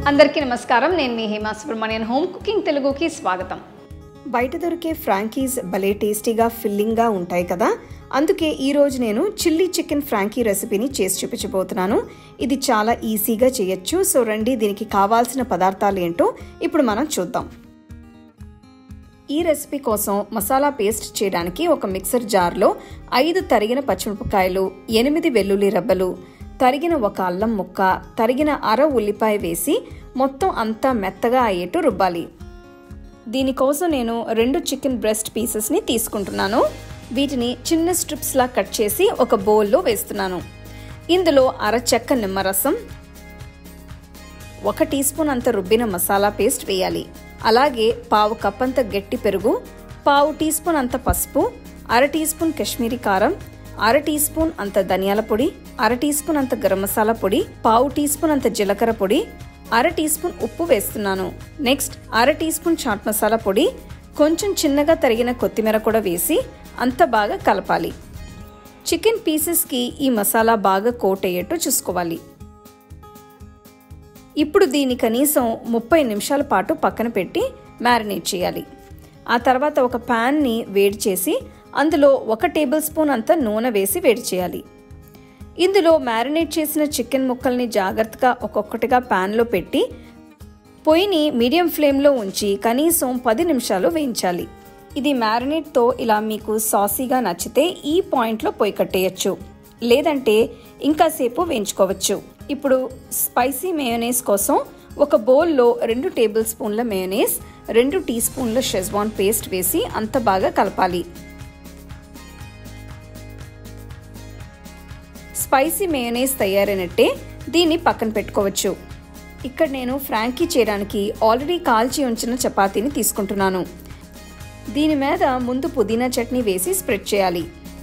అందరికీ నమస్కారం నేను మీ హేమా సుబ్రహ్మణ్యన్ హోమ్ కుకింగ్ తెలుగుకి స్వాగతం బయట దొరికే ఫ్రాంకీస్ భలే టేస్టీగా ఫిల్లింగ్గా ఉంటాయి కదా అందుకే ఈరోజు నేను చిల్లీ చికెన్ ఫ్రాంకీ రెసిపీని చేసి చూపించబోతున్నాను ఇది చాలా ఈజీగా చేయొచ్చు సో రండి దీనికి కావాల్సిన పదార్థాలు ఏంటో ఇప్పుడు మనం చూద్దాం ఈ రెసిపీ కోసం మసాలా పేస్ట్ చేయడానికి ఒక మిక్సర్ జార్లో ఐదు తరిగిన పచ్చిమిరపకాయలు ఎనిమిది వెల్లుల్లి రబ్బలు తరిగిన ఒక అల్లం ముక్క తరిగిన అర ఉల్లిపాయ వేసి మొత్తం అంతా మెత్తగా అయ్యేట్టు రుబ్బాలి దీనికోసం నేను రెండు చికెన్ బ్రెస్ట్ పీసెస్ని తీసుకుంటున్నాను వీటిని చిన్న స్ట్రిప్స్లా కట్ చేసి ఒక బౌల్లో వేస్తున్నాను ఇందులో అర చెక్క నిమ్మరసం ఒక టీ స్పూన్ అంత రుబ్బిన మసాలా పేస్ట్ వేయాలి అలాగే పావు కప్ అంత గట్టి పెరుగు పావు టీ స్పూన్ అంత పసుపు అర టీ స్పూన్ కాశ్మీరీ కారం అర టీ స్పూన్ అంత ధనియాల పొడి అర టీ స్పూన్ అంత గరం మసాలా పొడి పావు టీ స్పూన్ అంత జీలకర్ర పొడి అర టీ స్పూన్ ఉప్పు వేస్తున్నాను నెక్స్ట్ అర టీ స్పూన్ చాట్ మసాలా పొడి కొంచెం చిన్నగా తరిగిన కొత్తిమీర కూడా వేసి అంత బాగా కలపాలి చికెన్ పీసెస్కి ఈ మసాలా బాగా కోట్ అయ్యేట్టు చూసుకోవాలి ఇప్పుడు దీన్ని కనీసం ముప్పై నిమిషాల పాటు పక్కన పెట్టి మ్యారినేట్ చేయాలి ఆ తర్వాత ఒక ప్యాన్ని వేడి చేసి అందులో ఒక టేబుల్ స్పూన్ అంత నూనె వేసి వేడి చేయాలి ఇందులో మ్యారినేట్ చేసిన చికెన్ ముక్కల్ని జాగ్రత్తగా ఒక్కొక్కటిగా ప్యాన్లో పెట్టి పొయ్యిని మీడియం ఫ్లేమ్లో ఉంచి కనీసం పది నిమిషాలు వేయించాలి ఇది మ్యారినేట్తో ఇలా మీకు సాసీగా నచ్చితే ఈ పాయింట్లో పొయ్యి కట్టేయచ్చు లేదంటే ఇంకాసేపు వేయించుకోవచ్చు ఇప్పుడు స్పైసీ మేయోనేస్ కోసం ఒక బౌల్లో రెండు టేబుల్ స్పూన్ల మేయోనేస్ రెండు టీ స్పూన్ల షెజ్వాన్ పేస్ట్ వేసి అంత బాగా కలపాలి స్పైసీ మేయోనేస్ తయారైనట్టే దీన్ని పక్కన పెట్టుకోవచ్చు ఇక్కడ నేను ఫ్రాంకీ చేయడానికి ఆల్రెడీ కాల్చి ఉంచిన చపాతీని తీసుకుంటున్నాను దీని మీద ముందు పుదీనా చట్నీ వేసి స్ప్రెడ్ చేయాలి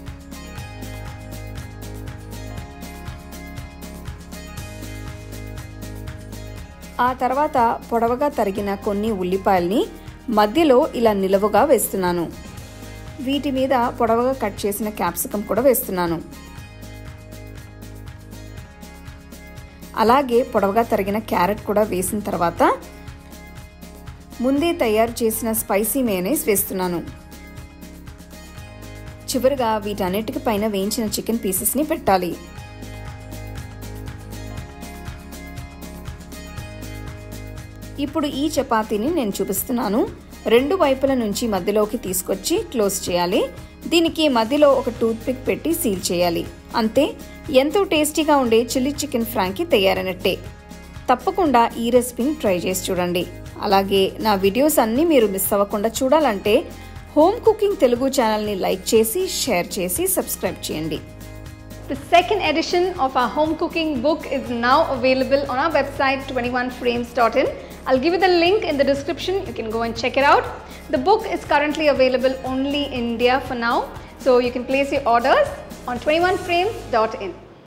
ఆ తర్వాత పొడవగా తరిగిన కొన్ని ఉల్లిపాయల్ని మధ్యలో ఇలా నిలువగా వేస్తున్నాను వీటి మీద పొడవగా కట్ చేసిన క్యాప్సికం కూడా వేస్తున్నాను అలాగే పొడవగా తరిగిన క్యారెట్ కూడా వేసిన తర్వాత ముందే తయారు చేసిన స్పైసీ మేనేస్ వేస్తున్నాను చివరిగా వీటన్నిటికి పైన వేయించిన చికెన్ పీసెస్ని పెట్టాలి ఇప్పుడు ఈ చపాతీని నేను చూపిస్తున్నాను రెండు వైపుల నుంచి మధ్యలోకి తీసుకొచ్చి క్లోజ్ చేయాలి దీనికి మధ్యలో ఒక టూత్ పిక్ పెట్టి సీల్ చేయాలి అంతే ఎంతో టేస్టీగా ఉండే చిల్లీ చికెన్ ఫ్రాంకీ తయారైనట్టే తప్పకుండా ఈ రెసిపీని ట్రై చేసి చూడండి అలాగే నా వీడియోస్ అన్నీ మీరు మిస్ అవ్వకుండా చూడాలంటే హోమ్ కుకింగ్ తెలుగు ఛానల్ని లైక్ చేసి షేర్ చేసి సబ్స్క్రైబ్ చేయండి The second edition of our home cooking book is now available on our website 21frames.in. I'll give you the link in the description. You can go and check it out. The book is currently available only in India for now. So you can place your orders on 21frames.in.